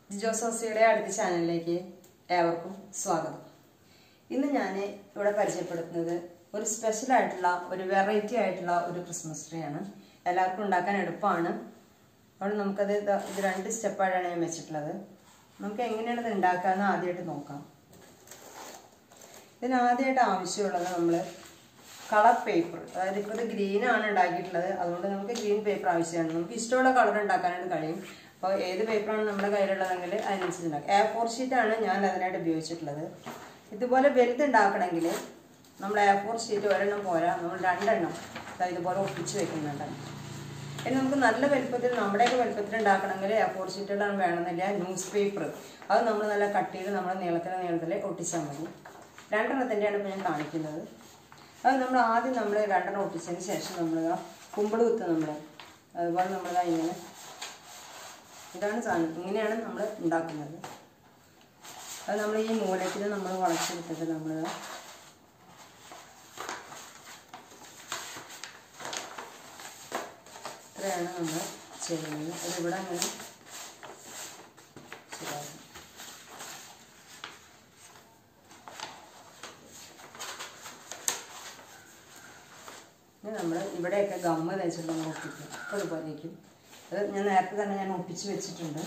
ജിജോസോസിയുടെ അടുത്ത ചാനലിലേക്ക് ഏവർക്കും സ്വാഗതം ഇന്ന് ഞാൻ ഇവിടെ പരിചയപ്പെടുത്തുന്നത് ഒരു സ്പെഷ്യൽ ആയിട്ടുള്ള ഒരു വെറൈറ്റി ആയിട്ടുള്ള ഒരു ക്രിസ്മസ് ട്രീ ആണ് എല്ലാവർക്കും ഉണ്ടാക്കാൻ എളുപ്പമാണ് അപ്പോൾ നമുക്കത് ദാ ഇത് രണ്ട് സ്റ്റെപ്പായിട്ടാണ് ഞാൻ വെച്ചിട്ടുള്ളത് നമുക്ക് എങ്ങനെയാണ് ഇത് ഉണ്ടാക്കാമെന്ന് ആദ്യമായിട്ട് നോക്കാം ഇതിന് ആദ്യമായിട്ട് ആവശ്യമുള്ളത് നമ്മൾ കളർ പേപ്പർ അതായത് ഇപ്പോൾ ഇത് ഗ്രീൻ ആണ് ഉണ്ടാക്കിയിട്ടുള്ളത് അതുകൊണ്ട് നമുക്ക് ഗ്രീൻ പേപ്പർ ആവശ്യമാണ് നമുക്ക് ഇഷ്ടമുള്ള കളർ ഉണ്ടാക്കാനായിട്ട് കഴിയും അപ്പോൾ ഏത് പേപ്പറാണ് നമ്മുടെ കയ്യിലുള്ളതെങ്കിൽ അതിനനുസരിച്ച് ഉണ്ടാക്കാം എ ഫോർ ഷീറ്റാണ് ഞാൻ അതിനായിട്ട് ഉപയോഗിച്ചിട്ടുള്ളത് ഇതുപോലെ വലുത് ഉണ്ടാക്കണമെങ്കിൽ നമ്മൾ എ ഫോർ ഷീറ്റ് ഒരെണ്ണം പോരാ നമ്മൾ രണ്ടെണ്ണം ദാ ഇതുപോലെ ഒട്ടിച്ച് വെക്കുന്നുണ്ട് ഇനി നമുക്ക് നല്ല വലുപ്പത്തിൽ നമ്മുടെയൊക്കെ വലുപ്പത്തിൽ ഉണ്ടാക്കണമെങ്കിൽ എ ഫോർ ഷീറ്റുകളാണ് വേണമെന്നില്ല ന്യൂസ് പേപ്പർ അത് നമ്മൾ നല്ല കട്ടിയിൽ നമ്മൾ നീളത്തിൽ നീളത്തിൽ ഒട്ടിച്ചാൽ മതി രണ്ടെണ്ണത്തിൻ്റെയാണ് ഇപ്പോൾ ഞാൻ കാണിക്കുന്നത് അത് നമ്മൾ ആദ്യം നമ്മൾ രണ്ടെണ്ണം ഒട്ടിച്ചതിന് ശേഷം നമ്മൾ കുമ്പിൾ കുത്ത് നമ്മൾ അതുപോലെ നമ്മൾ ഇങ്ങനെ ഇതാണ് സാധനം ഇങ്ങനെയാണ് നമ്മൾ ഉണ്ടാക്കുന്നത് അത് നമ്മൾ ഈ മൂലത്തിൽ നമ്മൾ വളച്ചെടുത്തിട്ട് നമ്മൾ ഇത്രയാണ് നമ്മൾ ചെയ്യുന്നത് അത് ഇവിടെ അങ്ങനെ ശരിയാകും ഇനി നമ്മൾ ഇവിടെയൊക്കെ ഗമ്മ തേച്ചിട്ട് നമ്മൾ ഒട്ടിക്കും അപ്പോൾ അതുപോലെയൊക്കെ അത് ഞാൻ നേരത്തെ തന്നെ ഞാൻ ഒട്ടിച്ച് വെച്ചിട്ടുണ്ട്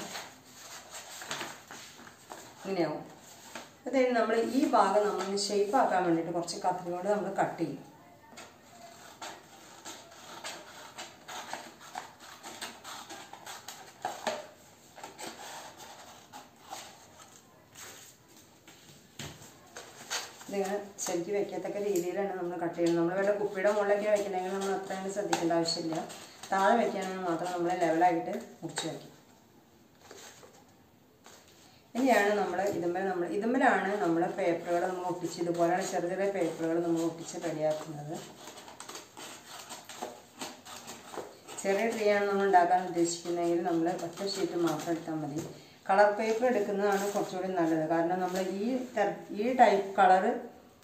ഇങ്ങനെയാവും അത് കഴിഞ്ഞ് നമ്മൾ ഈ ഭാഗം നമ്മൾ ഷേപ്പ് ആക്കാൻ വേണ്ടിയിട്ട് കുറച്ച് കത്രി കൊണ്ട് നമ്മൾ കട്ട് ചെയ്യും ഇതിങ്ങനെ ശരിക്ക് വെക്കത്തക്ക രീതിയിലാണ് നമ്മൾ കട്ട് ചെയ്യുന്നത് നമ്മൾ വല്ല കുപ്പിയുടെ മുകളിലൊക്കെ വെക്കണമെങ്കിൽ നമ്മൾ അത്രയും ശ്രദ്ധിക്കേണ്ട ആവശ്യമില്ല താഴെ വെക്കുകയാണെങ്കിൽ മാത്രം നമ്മൾ ലെവലായിട്ട് മുറിച്ച് വയ്ക്കും ഇനിയാണ് നമ്മൾ ഇതുമ്മൽ നമ്മൾ ഇതുമ്മലാണ് നമ്മൾ പേപ്പറുകൾ നമ്മൾ ഒട്ടിച്ച് ഇതുപോലെയാണ് ചെറിയ ചെറിയ പേപ്പറുകൾ നമ്മൾ ഒട്ടിച്ച് റെഡിയാക്കുന്നത് ചെറിയ ട്രീ ആണ് നമ്മൾ ഉണ്ടാക്കാൻ ഉദ്ദേശിക്കുന്നതെങ്കിൽ നമ്മൾ ഒറ്റ ഷീറ്റ് മാത്രം എടുത്താൽ മതി കളർ പേപ്പർ എടുക്കുന്നതാണ് കുറച്ചുകൂടി നല്ലത് കാരണം നമ്മൾ ഈ ഈ ടൈപ്പ് കളറ്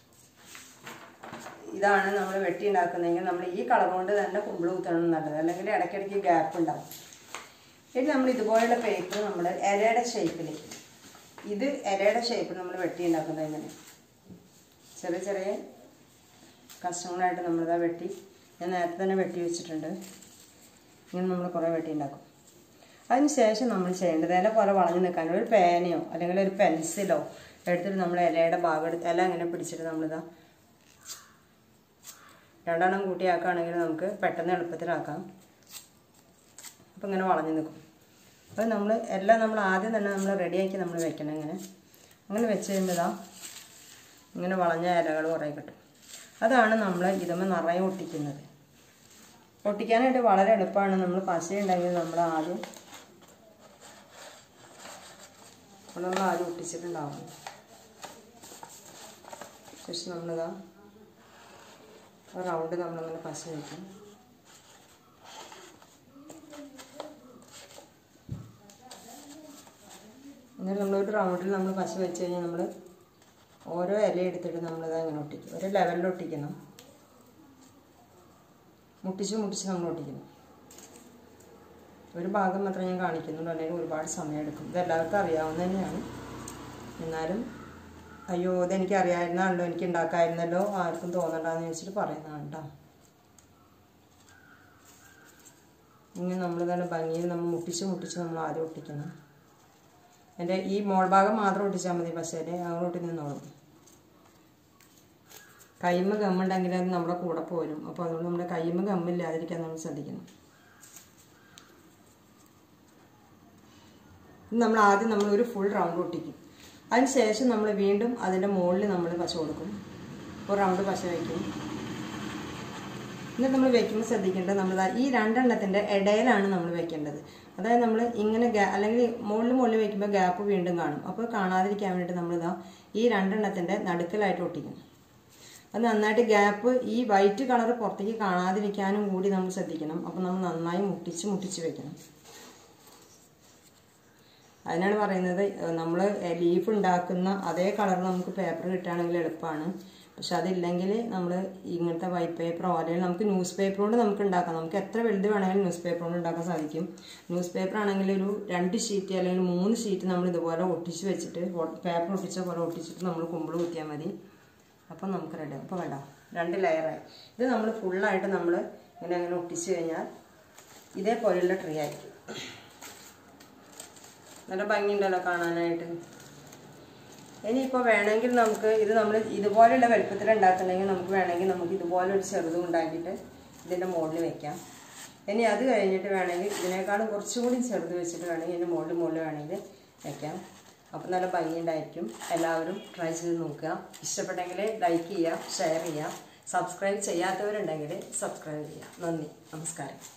ഇതാണ് നമ്മൾ വെട്ടി ഉണ്ടാക്കുന്നതെങ്കിൽ നമ്മൾ ഈ കളർ കൊണ്ട് തന്നെ കുമ്പിൾ കുത്തണം നല്ലത് അല്ലെങ്കിൽ ഇടയ്ക്കിടയ്ക്ക് ഗ്യാപ്പ് ഉണ്ടാവും ഇനി നമ്മൾ ഇതുപോലുള്ള പേപ്പർ നമ്മൾ ഇലയുടെ ഷേപ്പിൽ ഇത് ഇലയുടെ ഷേപ്പിൽ നമ്മൾ വെട്ടി ഉണ്ടാക്കുന്നത് എങ്ങനെ ചെറിയ ചെറിയ കഷ്ണങ്ങളായിട്ട് നമ്മളിതാ വെട്ടി ഞാൻ നേരത്തെ തന്നെ വെട്ടി വെച്ചിട്ടുണ്ട് ഇങ്ങനെ നമ്മൾ കുറേ വെട്ടി ഉണ്ടാക്കും അതിന് ശേഷം നമ്മൾ ചെയ്യേണ്ടത് ഇല പോലെ വളഞ്ഞു നിൽക്കാൻ ഒരു പേനയോ അല്ലെങ്കിൽ ഒരു പെൻസിലോ എടുത്തിട്ട് നമ്മൾ ഇലയുടെ ഭാഗം എടുത്ത് ഇല ഇങ്ങനെ പിടിച്ചിട്ട് നമ്മളിതാ രണ്ടെണ്ണം കൂട്ടിയാക്കുകയാണെങ്കിൽ നമുക്ക് പെട്ടെന്ന് എളുപ്പത്തിലാക്കാം അപ്പം ഇങ്ങനെ വളഞ്ഞു നിൽക്കും അപ്പോൾ നമ്മൾ എല്ലാം നമ്മൾ ആദ്യം തന്നെ നമ്മൾ റെഡിയാക്കി നമ്മൾ വെക്കണം ഇങ്ങനെ അങ്ങനെ വെച്ച് കഴിയുമ്പോഴാ ഇങ്ങനെ വളഞ്ഞ ഇലകൾ കുറേ കിട്ടും അതാണ് നമ്മൾ ഇതുമ്പോൾ നിറയെ ഒട്ടിക്കുന്നത് ഒട്ടിക്കാനായിട്ട് വളരെ എളുപ്പമാണ് നമ്മൾ പശയുണ്ടെങ്കിൽ നമ്മൾ ആദ്യം നമ്മൾ ആദ്യം ഒട്ടിച്ചിട്ടുണ്ടാവും ശേഷം നമ്മളിതാ റൗണ്ട് നമ്മളിങ്ങനെ പശ വയ്ക്കും എന്നിട്ട് നമ്മളൊരു റൗണ്ടിൽ നമ്മൾ പശ വെച്ച് കഴിഞ്ഞാൽ നമ്മൾ ഓരോ ഇല എടുത്തിട്ട് നമ്മളിത് അങ്ങനെ ഒട്ടിക്കും ഒരു ലെവലിൽ ഒട്ടിക്കണം മുട്ടിച്ച് മുട്ടിച്ച് നമ്മൾ ഒട്ടിക്കണം ഒരു ഭാഗം മാത്രമേ ഞാൻ കാണിക്കുന്നുള്ളൂ അല്ലെങ്കിൽ ഒരുപാട് സമയം എടുക്കും ഇത് എല്ലാവർക്കും അറിയാവുന്ന തന്നെയാണ് എന്നാലും അയ്യോ ഇതെനിക്ക് അറിയാമായിരുന്നാണല്ലോ എനിക്ക് ഉണ്ടാക്കാമായിരുന്നല്ലോ ആർക്കും തോന്നണ്ടെന്ന് വെച്ചിട്ട് പറയുന്നതാണ് കേട്ടോ ഇങ്ങനെ നമ്മൾ തന്നെ ഭംഗിയിൽ നമ്മൾ മുട്ടിച്ച് മുട്ടിച്ച് നമ്മൾ ആദ്യം ഒട്ടിക്കണം എൻ്റെ ഈ മോൾ ഭാഗം മാത്രം ഒട്ടിച്ചാൽ മതി പക്ഷേ അങ്ങോട്ട് നിന്നോളും കൈമ ഗമ്മുണ്ടെങ്കിൽ അത് നമ്മുടെ കൂടെ പോരും അപ്പോൾ അതുകൊണ്ട് നമ്മുടെ കൈമ ഗമ്മില്ലാതിരിക്കാൻ നമ്മൾ ശ്രദ്ധിക്കണം നമ്മൾ ആദ്യം നമ്മൾ ഒരു ഫുൾ റൗണ്ട് ഒട്ടിക്കും അതിന് ശേഷം നമ്മൾ വീണ്ടും അതിൻ്റെ മുകളിൽ നമ്മൾ പശ കൊടുക്കും ഒരു റൗണ്ട് പശ വയ്ക്കും എന്നിട്ട് നമ്മൾ വെക്കുമ്പോൾ ശ്രദ്ധിക്കേണ്ടത് നമ്മൾ ഈ രണ്ടെണ്ണത്തിൻ്റെ ഇടയിലാണ് നമ്മൾ വെക്കേണ്ടത് അതായത് നമ്മൾ ഇങ്ങനെ ഗ്യാ അല്ലെങ്കിൽ മുകളിൽ മുകളിൽ വെക്കുമ്പോൾ ഗ്യാപ്പ് വീണ്ടും കാണും അപ്പോൾ കാണാതിരിക്കാൻ വേണ്ടിയിട്ട് നമ്മളിതാ ഈ രണ്ടെണ്ണത്തിൻ്റെ നടുക്കലായിട്ട് ഒട്ടിക്കും അത് നന്നായിട്ട് ഗ്യാപ്പ് ഈ വൈറ്റ് കളർ പുറത്തേക്ക് കാണാതിരിക്കാനും കൂടി നമ്മൾ ശ്രദ്ധിക്കണം അപ്പോൾ നമ്മൾ നന്നായി മുട്ടിച്ച് മുട്ടിച്ച് വെക്കണം അതിനാണ് പറയുന്നത് നമ്മൾ ലീഫ് ഉണ്ടാക്കുന്ന അതേ കളർ നമുക്ക് പേപ്പർ കിട്ടുകയാണെങ്കിൽ എളുപ്പമാണ് പക്ഷെ അതില്ലെങ്കിൽ നമ്മൾ ഇങ്ങനത്തെ വൈറ്റ് പേപ്പറോ അല്ലെങ്കിൽ നമുക്ക് ന്യൂസ് പേപ്പർ കൊണ്ട് നമുക്ക് ഉണ്ടാക്കാം നമുക്ക് എത്ര വലുത് വേണമെങ്കിലും ന്യൂസ് പേപ്പർ കൊണ്ട് ഉണ്ടാക്കാൻ സാധിക്കും ന്യൂസ് പേപ്പർ ആണെങ്കിൽ ഒരു രണ്ട് ഷീറ്റ് അല്ലെങ്കിൽ മൂന്ന് ഷീറ്റ് നമ്മൾ ഇതുപോലെ ഒട്ടിച്ച് വെച്ചിട്ട് പേപ്പർ ഒട്ടിച്ച പോലെ ഒട്ടിച്ചിട്ട് നമ്മൾ കുമ്പിൾ കുത്തിയാൽ മതി അപ്പം നമുക്ക് റെഡി അപ്പോൾ വേണ്ട രണ്ട് ലെയറായി ഇത് നമ്മൾ ഫുള്ളായിട്ട് നമ്മൾ ഇങ്ങനെ അങ്ങനെ ഒട്ടിച്ച് കഴിഞ്ഞാൽ ഇതേപോലെയുള്ള ട്രീ ആയിരിക്കും നല്ല ഭംഗിയുണ്ടല്ലോ കാണാനായിട്ട് ഇനിയിപ്പോൾ വേണമെങ്കിൽ നമുക്ക് ഇത് നമ്മൾ ഇതുപോലെയുള്ള വലുപ്പത്തിൽ ഉണ്ടാക്കുന്നുണ്ടെങ്കിൽ നമുക്ക് വേണമെങ്കിൽ നമുക്ക് ഇതുപോലെ ഒരു ചെറുതും ഉണ്ടാക്കിയിട്ട് ഇതിൻ്റെ മുകളിൽ വെക്കാം ഇനി അത് കഴിഞ്ഞിട്ട് വേണമെങ്കിൽ ഇതിനേക്കാളും കുറച്ചും കൂടി ചെറുത് വെച്ചിട്ട് വേണമെങ്കിൽ ഇതിൻ്റെ മുകളിൽ മുകളിൽ വേണമെങ്കിൽ വെക്കാം അപ്പോൾ നല്ല ഭംഗിയുണ്ടായിരിക്കും എല്ലാവരും ട്രൈ ചെയ്ത് നോക്കുക ഇഷ്ടപ്പെട്ടെങ്കിൽ ലൈക്ക് ചെയ്യുക ഷെയർ ചെയ്യുക സബ്സ്ക്രൈബ് ചെയ്യാത്തവരുണ്ടെങ്കിൽ സബ്സ്ക്രൈബ് ചെയ്യുക നന്ദി നമസ്കാരം